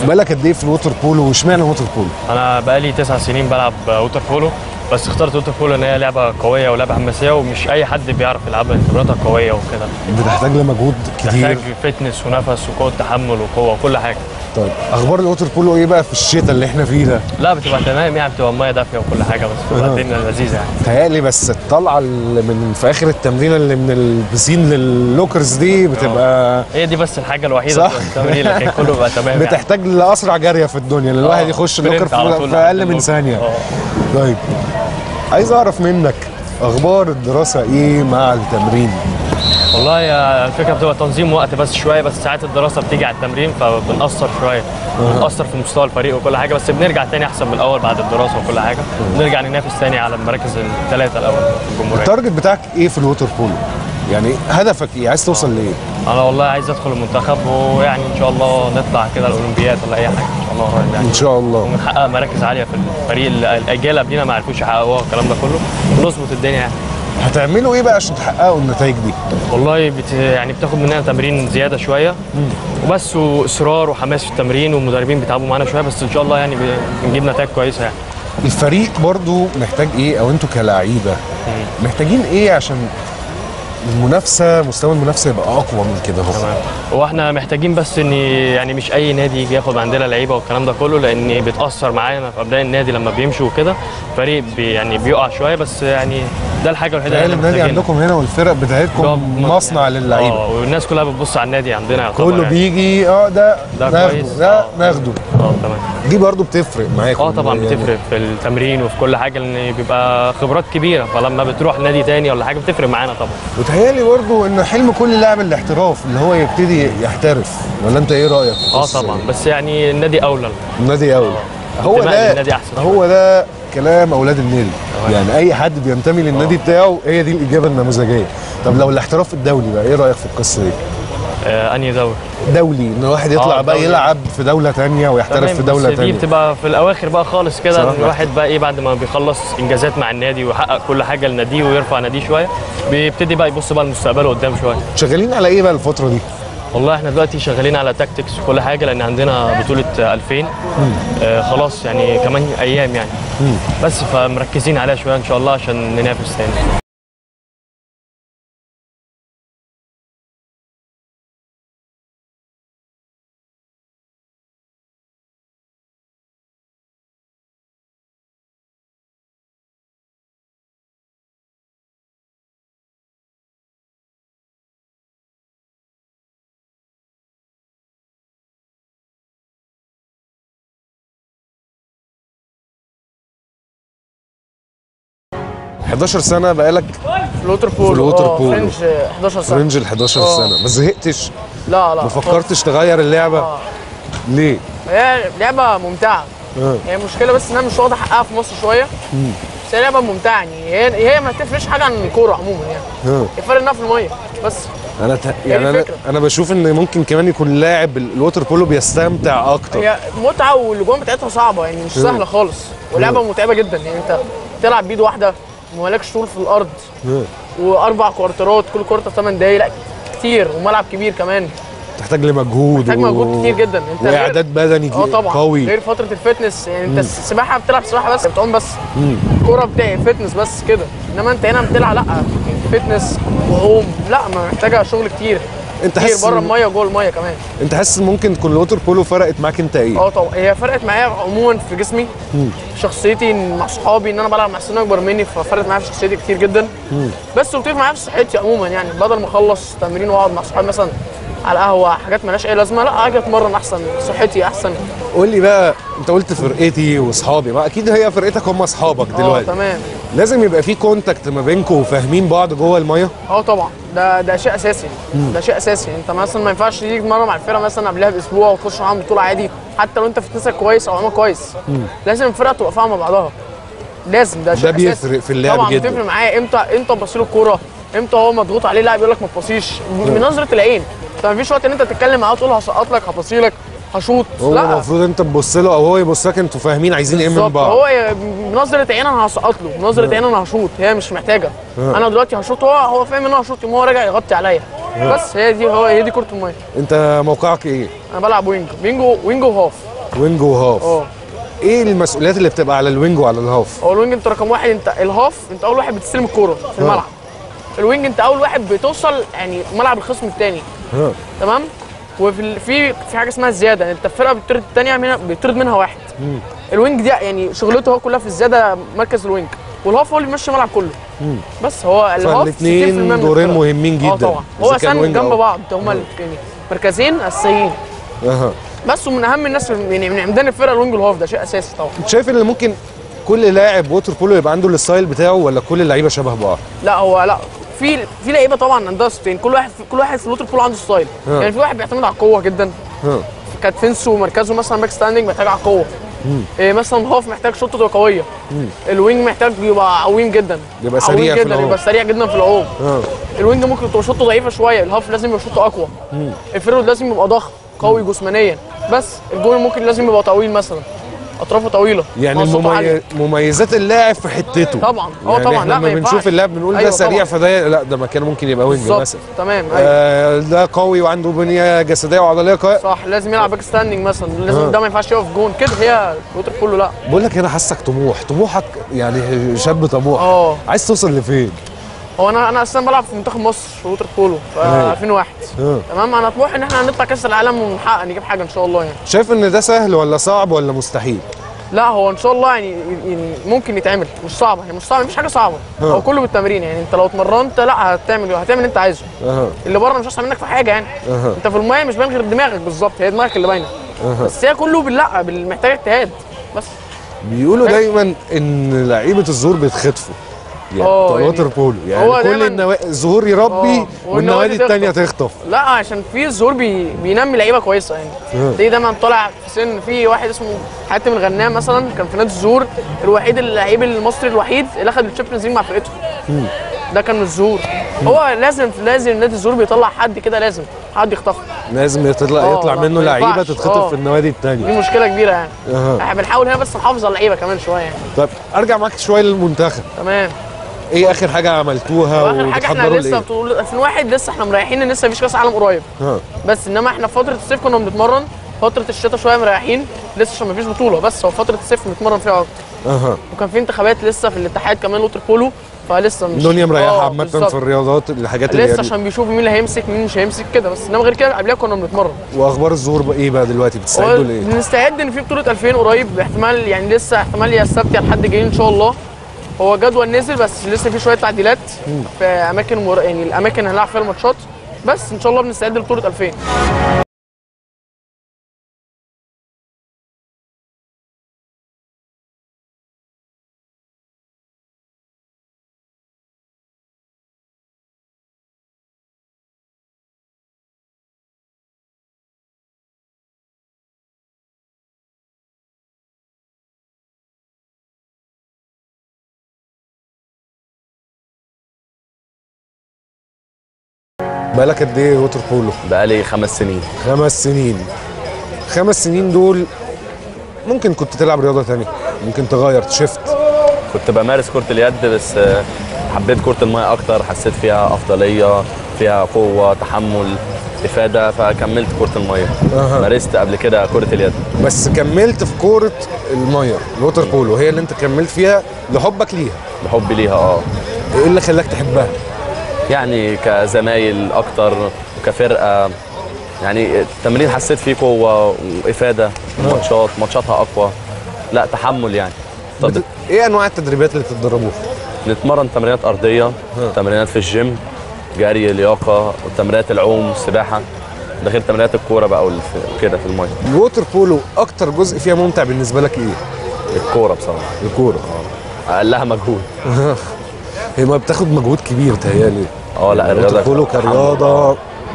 بالك قد ايه في الووتر بولو واشمعنى الووتر بولو انا بقالي تسع سنين بلعب ووتر بولو بس اخترت ووتر بولو ان هي لعبه قويه ولعبه حماسيه ومش اي حد بيعرف يلعبها خبراتها قويه وكده بتحتاج لمجهود تحتاج كتير فتنس ونفس وقوه تحمل وقوه وكل حاجه طيب اخبار الووتر بولو ايه بقى في الشتاء اللي احنا فيه ده لا بتبقى تمام يعني بتبقى الميه دافيه وكل حاجه بس أها. بتبقى الدنيا لذيذه يعني تهيألي بس الطلعه اللي من في اخر التمرين اللي من البسين لللوكرز دي بتبقى هي دي بس الحاجه الوحيده صح. في التمرين لكن كله بيبقى تمام يعني. بتحتاج لاسرع جاريه في الدنيا لان الواحد آه، يخش سبرنت اللوكر على في, طول في لحد اقل من اللوكر. ثانيه آه. طيب عايز اعرف منك اخبار الدراسه ايه مع التمرين والله يا الفكره بتبقى تنظيم وقت بس شويه بس ساعات الدراسه بتيجي على التمرين فبنأثر شويه بنأثر في مستوى الفريق وكل حاجه بس بنرجع تاني احسن من الاول بعد الدراسه وكل حاجه بنرجع ننافس تاني على المراكز الثلاثه الاول في الجمهوريه التارجت بتاعك ايه في الووتر بولو يعني هدفك ايه عايز توصل لايه انا والله عايز ادخل المنتخب ويعني ان شاء الله نطلع كده الاولمبياد ولا اي حاجه ان شاء الله قريب يعني ان شاء الله ونحقق مراكز عاليه في الفريق اللي الاجيال قبلنا ما عرفوش يحققوها والكلام ده كله ونظبط الدنيا يعني هتعملوا ايه بقى عشان تحققوا النتائج دي والله بت... يعني بتاخد مننا تمرين زياده شويه وبس واصرار وحماس في التمرين والمدربين بيتعبوا معانا شويه بس ان شاء الله يعني ب- بنجيب نتائج كويسه يعني الفريق برضو محتاج ايه او انتوا كلاعيبه محتاجين ايه عشان المنافسه مستوى المنافسه يبقى اقوى من كده اهو تمام هو احنا محتاجين بس ان يعني مش اي نادي يجي ياخد عندنا لعيبه والكلام ده كله لان بتاثر معانا في ابناء النادي لما بيمشوا وكده فريق بي يعني بيقع شويه بس يعني ده الحاجه الوحيده تخيل اللي النادي محتاجينها. عندكم هنا والفرق بتاعتكم بالظبط. مصنع للعيبه اه والناس كلها بتبص على النادي عندنا يعتبر كله يعني. بيجي اه ده ده ناخده كويس. ده آه. ناخده اه تمام دي برضو بتفرق معاكم اه طبعا يعني بتفرق في التمرين وفي كل حاجه لان بيبقى خبرات كبيره فلما بتروح نادي تاني ولا حاجه بتفرق معانا طبعا وتهيألي برضو ان حلم كل لاعب الاحتراف اللي هو يبتدي يحترف ولا انت ايه رايك في اه القصة طبعا دي؟ بس يعني النادي اولى النادي اولى هو انتماء ده للنادي أحسن هو ده كلام اولاد النادي يعني اي حد بينتمي للنادي بتاعه هي دي الاجابه النموذجيه طب لو الاحتراف الدولي بقى ايه رايك في القصه دي آه انهي دوري دولي ان الواحد يطلع آه، بقى دولي. يلعب في دوله تانية ويحترف تمام في دوله بس دي تانية بتبقى في الاواخر بقى خالص كده صح. ان الواحد بقى ايه بعد ما بيخلص انجازات مع النادي ويحقق كل حاجه لناديه ويرفع ناديه شويه بيبتدي بقى يبص بقى لمستقبله قدام شويه شغالين على ايه بقى الفتره دي والله احنا دلوقتي شغالين على تاكتكس وكل حاجه لان عندنا بطوله آه، 2000 آه خلاص يعني كمان ايام يعني بس فمركزين عليها شويه ان شاء الله عشان ننافس تاني ال 11 سنه بقالك في الووتر بولو في الووتر آه، بولو. فرنج 11 في سنه رينج ال 11 آه. سنه ما زهقتش لا لا ما فكرتش تغير اللعبه آه. ليه هي لعبه ممتعه آه. هي المشكله بس انها مش واخده حقها في مصر شويه بس هي لعبه ممتعه يعني هي هي ما تفرقش حاجه عن الكوره عموما يعني آه. الفرق انها في الميه بس انا ت... يعني انا الفكرة. انا بشوف ان ممكن كمان يكون لاعب الووتر بولو بيستمتع اكتر هي متعه والاجوان بتاعتها صعبه يعني مش سهله خالص ولعبه متعبه جدا يعني انت تلعب بيد واحده ومالكش طول في الارض آه. واربع كوارترات كل كوارتر 8 دقايق لا كتير وملعب كبير كمان تحتاج لمجهود محتاج مجهود كتير جدا انت غير- واعداد بدني اه طبعا قوي غير فتره الفتنس يعني انت السباحه بتلعب سباحه بس بتعوم بس الكوره بتاعي فتنس بس كده انما انت هنا بتلعب لا فتنس وعوم لا ما محتاجه شغل كتير انت كتير حاسس بره إن- الميه وجوه الميه كمان انت حاسس إن ممكن تكون الووتر بولو فرقت معاك انت ايه اه طبعا هي فرقت معايا عموما في جسمي شخصيتي مع صحابي ان انا بلعب مع سنين اكبر مني ففرقت معايا في شخصيتي كتير جدا بس وبتفرق معايا في صحتي عموما يعني بدل ما اخلص تمرين واقعد مع صحابي مثلا على القهوه حاجات مالهاش اي لازمه لا اجي اتمرن احسن صحتي احسن قول لي بقى انت قلت فرقتي واصحابي ما اكيد هي فرقتك هم اصحابك اه دلوقتي تمام لازم يبقى في كونتاكت ما بينكم وفاهمين بعض جوه الميه اه طبعا ده ده شيء اساسي ده شيء اساسي انت مثلا ما ينفعش تيجي تتمرن مع الفرقه مثلا قبلها باسبوع وتخش معاهم بطوله عادي حتى لو انت فتنسك كويس او عملك كويس لازم الفرقه تبقى فاهمه بعضها لازم ده شيء ده أساسي. بيفرق في اللعب طبعا جدا. بتفرق معايا امتى امتى تبص له الكوره امتى هو مضغوط عليه لاعب يقول لك ما تبصيش من نظره العين انت ما فيش وقت ان انت تتكلم معاه تقول هسقط لك هبصيلك هشوط هو لا المفروض انت تبص له او هو يبص لك انتوا فاهمين عايزين ايه من بالظبط بعض هو بنظره عين انا هسقط له بنظره عين انا هشوط هي مش محتاجه انا دلوقتي هشوط هو هو فاهم ان انا هشوط يقوم هو راجع يغطي عليا بس هي دي هو هي دي كره الميه انت موقعك ايه انا بلعب وينج وينج وينج وهاف وينج وهاف اه ايه المسؤوليات اللي بتبقى على الوينج وعلى الهاف هو الوينج انت رقم واحد انت الهاف انت اول واحد بتستلم الكوره في الملعب الوينج انت اول واحد بتوصل يعني ملعب الخصم الثاني ها تمام وفي ال- في في حاجه اسمها الزياده انت الفرقه بتطرد الثانيه منها بيطرد منها واحد الوينج دي يعني شغلته هو كلها في الزياده مركز الوينج والهاف هو اللي بيمشي الملعب كله بس هو الهاف 60% فالاثنين من دورين الفرقة. مهمين اه جدا طبعا إذا هو كان سن وينج جنب أو- بعض هما ال- يعني مركزين اساسيين اها بس ومن اهم الناس يعني من عمدان الفرقه الوينج والهاف ده شيء اساسي طبعا انت شايف ان ممكن كل لاعب ووتر بولو يبقى عنده الستايل بتاعه ولا كل اللعيبه شبه بعض لا هو لا في في لعيبه طبعا عندها ستين كل واحد كل واحد في الوتر بول عنده ستايل اه. يعني في واحد بيعتمد على القوه جدا ها كانت فينسو مركزه مثلا باك ستاندنج محتاج على القوه إيه مثلا هاف محتاج شوطه تبقى قويه الوينج محتاج يبقى عويم جدا يبقى عويم سريع في جدا العوم. يبقى سريع جدا في العوم ها الوينج ممكن تبقى شوطه ضعيفه شويه الهاف لازم يبقى شوطه اقوى الفيرود لازم يبقى ضخم قوي جسمانيا بس الجون ممكن لازم يبقى طويل مثلا اطرافه طويله يعني منصته عالية. الممي... مميزات اللاعب في حتته طبعا اه يعني طبعا احنا لا لما ما بنشوف ينفعش. اللاعب بنقول ده أيوة سريع طبعاً. فده لا ده مكانه ممكن يبقى وينج بالظبط مثلا تمام ايوه آه ده قوي وعنده بنيه جسديه وعضليه قويه صح لازم يلعب باك ستاندنج مثلا اه. لازم ده ما ينفعش يقف جون كده هي الوتر كله لا بقول لك انا حاسك طموح طموحك يعني شاب طموح اه. عايز توصل لفين هو انا انا اساسا بلعب في منتخب مصر في ووتر بولو في ايوه. 2001 اه. تمام انا طموحي ان احنا نطلع كاس العالم ونحقق نجيب حاجه ان شاء الله يعني شايف ان ده سهل ولا صعب ولا مستحيل لا هو ان شاء الله يعني يعني ممكن يتعمل مش صعبه هي مش صعبه مفيش حاجه صعبه اه. هو كله بالتمرين يعني انت لو اتمرنت لا هتعمل هتعمل اللي انت عايزه اها اللي بره مش هيحصل منك في حاجه يعني اها. انت في المايه مش باين غير دماغك بالظبط هي دماغك اللي باينه بس هي كله باللا بال- محتاج اجتهاد بس بيقولوا دايما ان لعيبه الزور بيتخطفوا يعني اه، بتوع يعني الوتر بولو يعني هو كل دايماً- النوا... الزهور يربي اه، والنوادي والنوادي التانية تخطف. تخطف لا عشان في الظهور بي... بينمي لعيبه كويسه يعني اه. تلاقيه دايما طالع في سن في واحد اسمه حاتم الغنام مثلا كان في نادي الزهور الوحيد اللعيب المصري الوحيد اللي اخذ الشامبيونز ليج مع فرقته ده كان من الزهور هو لازم لازم نادي الزهور بيطلع حد كده لازم حد يخطفه لازم يطلع اه، يطلع لا، منه ما لعيبه ينفعش. تتخطف اه. في النوادي دي التانية مشكله كبيره يعني اها. احنا بنحاول هنا بس نحافظ على اللعيبه كمان شويه يعني طيب ارجع معاك شويه للمنتخب تمام ايه اخر حاجه عملتوها واخر حاجه احنا وبتحضروا لسه لايه بطوله 2001 لسه احنا مريحين ان لسه مفيش كاس عالم قريب ها بس انما احنا في فتره الصيف كنا بنتمرن فتره الشتاء شويه مريحين لسه عشان مفيش بطوله بس هو فتره الصيف بنتمرن فيها اكتر اها وكان في انتخابات لسه في الاتحاد كمان لوتر بولو فلسه مش الدنيا مريحه اه، عامه بالظبط. في الرياضات الحاجات اللي لسه هي دي. عشان بيشوفوا مين اللي هيمسك مين مش هيمسك كده بس انما غير كده قبلها كنا بنتمرن واخبار الظهور بقى ايه بقى دلوقتي بتستعدوا لايه بنستعد ان في بطوله 2000 قريب احتمال يعني لسه احتمال يا السبت يا الحد الجاي ان شاء الله هو جدول نزل بس لسه في شويه تعديلات في اماكن مر... يعني الاماكن اللي هنلعب فيها الماتشات بس ان شاء الله بنستعد لبطوله 2000 بقالك قد ايه ووتر بولو بقالي خمس سنين خمس سنين خمس سنين دول ممكن كنت تلعب رياضه تانية ممكن تغير تشفت كنت بمارس كرة اليد بس آه، حبيت كرة الماء أكتر حسيت فيها أفضلية فيها قوة تحمل إفادة فكملت كرة المية أها. مارست قبل كده كرة اليد بس كملت في كوره الميه الووتر بولو هي اللي انت كملت فيها لحبك ليها بحبي ليها اه ايه اللي خلاك تحبها يعني كزمايل أكتر وكفرقة يعني التمرين حسيت فيه قوة وإفادة ماتشات ماتشاتها أقوى لا تحمل يعني طب بت... ايه انواع التدريبات اللي بتتدربوها نتمرن تمرينات أرضية تمرينات في الجيم جري لياقة تمرينات العوم السباحة ده غير تمرينات الكورة بقى والف- وكده في المية الووتر بولو اكتر جزء فيها ممتع بالنسبه لك ايه الكورة بصراحة الكوره أقلها مجهود هي ما بتاخد مجهود كبير تهيالي اه لا الووتر الرياضة بولو كرياضه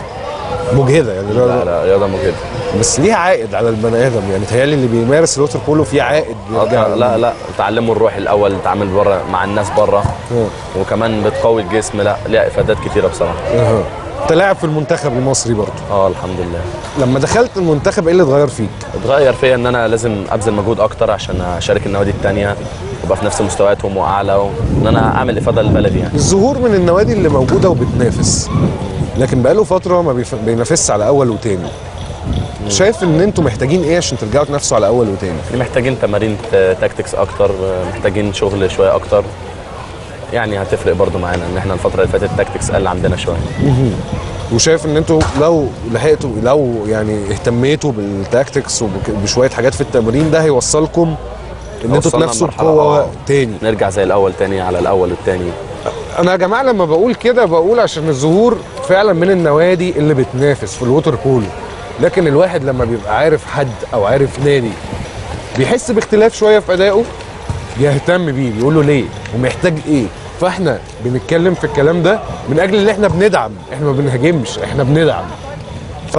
مجهده يعني لا رياضة لا رياضة مجهدة بس ليها عائد على البني ادم يعني تهيالي اللي بيمارس الووتر بولو فيه عائد بيرجع آه، لا لا تعلموا الروح الأول تعامل بره مع الناس بره آه. وكمان بتقوي الجسم لا ليها إفادات كتيرة بصراحة اها انت لاعب في المنتخب المصري برضه اه الحمد لله لما دخلت المنتخب ايه اللي اتغير فيك اتغير فيا ان انا لازم ابذل مجهود اكتر عشان اشارك النوادي التانية وابقى في نفس مستوياتهم واعلى وان انا اعمل افاده للبلد يعني الظهور من النوادي اللي موجوده وبتنافس لكن بقاله فتره ما بيف- بينافسش على اول وتاني شايف ان انتوا محتاجين ايه عشان ترجعوا تنافسوا على اول وتاني محتاجين تمارين ت- تاكتكس اكتر محتاجين شغل شويه اكتر يعني هتفرق برضو معانا ان احنا الفتره اللي فاتت التاكتكس قل عندنا شويه وشايف ان انتوا لو لحقتوا لو يعني اهتميتوا بالتاكتكس وبشويه حاجات في التمرين ده هيوصلكم ان انتوا وصلنا تنافسوا لمرحلة بقوه آه. تاني نرجع زي الاول تاني على الاول والتاني انا يا جماعه لما بقول كده بقول عشان الظهور فعلا من النوادي اللي بتنافس في الووتر بولو لكن الواحد لما بيبقى عارف حد او عارف نادي بيحس باختلاف شويه في ادائه بيهتم بيه بيقول له ليه ومحتاج ايه فاحنا بنتكلم في الكلام ده من اجل ان احنا بندعم احنا ما بنهاجمش احنا بندعم ف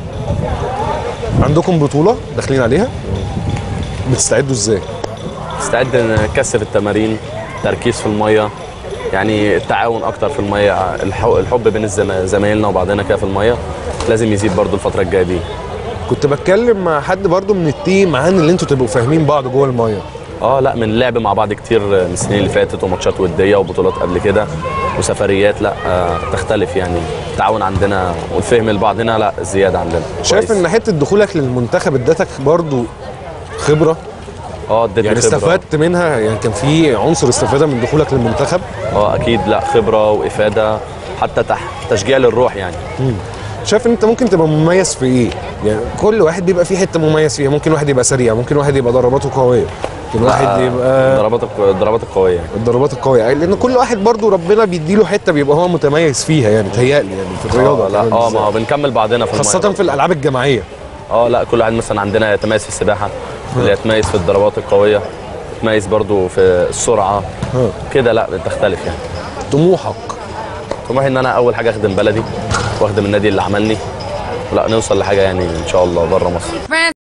عندكم بطوله داخلين عليها بتستعدوا ازاي نستعد نكثر التمارين تركيز في الميه يعني التعاون اكتر في الميه الح- الحب بين الزما- زمايلنا وبعضنا كده في الميه لازم يزيد برضو الفتره الجايه دي كنت بتكلم مع حد برضو من التيم عن اللي انتوا تبقوا فاهمين بعض جوه الميه اه لا من اللعب مع بعض كتير من السنين اللي فاتت وماتشات وديه وبطولات قبل كده وسفريات لا آه تختلف يعني التعاون عندنا والفهم لبعضنا لا زياده عندنا شايف كويس. ان حته دخولك للمنتخب ادتك برضو خبره اه ادتني يعني خبرة. استفدت منها يعني كان في عنصر استفاده من دخولك للمنتخب اه اكيد لا خبره وافاده حتى تح... تشجيع للروح يعني شايف ان انت ممكن تبقى مميز في ايه يعني كل واحد بيبقى فيه حته مميز فيها ممكن واحد يبقى سريع ممكن واحد يبقى ضرباته قويه ممكن واحد آه، يبقى الضربات الق- الضربات القويه يعني. الضربات القويه لان كل واحد برضو ربنا بيديله حته بيبقى هو متميز فيها يعني تهيألي يعني في الرياضه اه لا كمان اه ما بالذات. هو بنكمل بعضنا في المية خاصه برضه. في الالعاب الجماعيه اه لا كل واحد مثلا عندنا يتميز في السباحه اللي يتميز في الضربات القويه يتميز برضو في السرعه ها. كده لا بتختلف يعني طموحك طموحي ان انا اول حاجه اخدم بلدي واخدم النادي اللي عملني لا نوصل لحاجه يعني ان شاء الله بره مصر